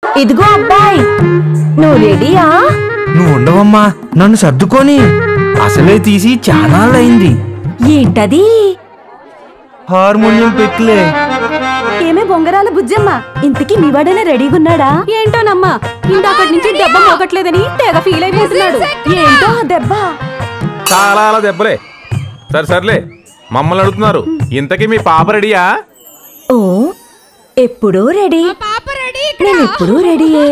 ఇదిగో అబ్బాయి నువ్వు రెడీయా నువ్వు ఉండవమ్మా నన్ను సర్దుకొని అసలే తీసి చానాళ్ళయింది ఏంటది హార్మోనియం పెట్లే ఏమే బొంగరాల బుజ్జమ్మ ఇంతకీ మీ వాడైనా రెడీగున్నాడా ఏంటోనమ్మా ఇందాకటి నుంచి దెబ్బ మోగట్లేదని తెగ ఫీల్ అయిపోతున్నాడు ఏంటో ఆ దెబ్బ చాలా అలా దెబ్బలే సరే సర్లే మమ్మల్ని అడుగుతున్నారు ఇంతకీ మీ పాప రెడీయా ఓ ఎప్పుడూ రెడీ పాప రెడీ నేను ఎప్పుడూ రెడీయే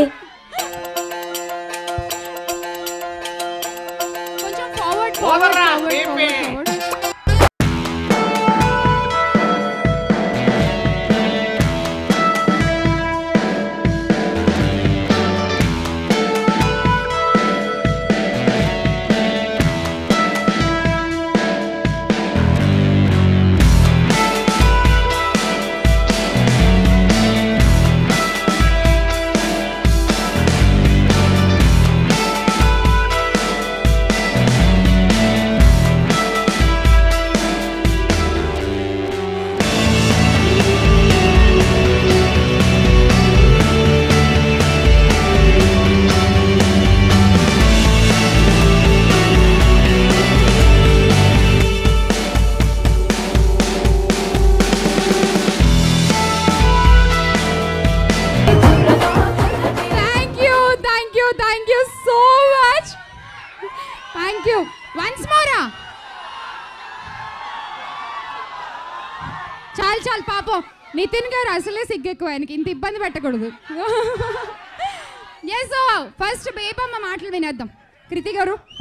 కొంచెం forward forward forward thank you thank you thank you so much thank you once మోరా చాలు చాలు పాపం నితిన్ గారు అసలే సిగ్గెక్కువ ఆయనకి ఇంత ఇబ్బంది పెట్టకూడదు ఎస్ ఫస్ట్ బేబమ్మ మాటలు వినేద్దాం కృతి గారు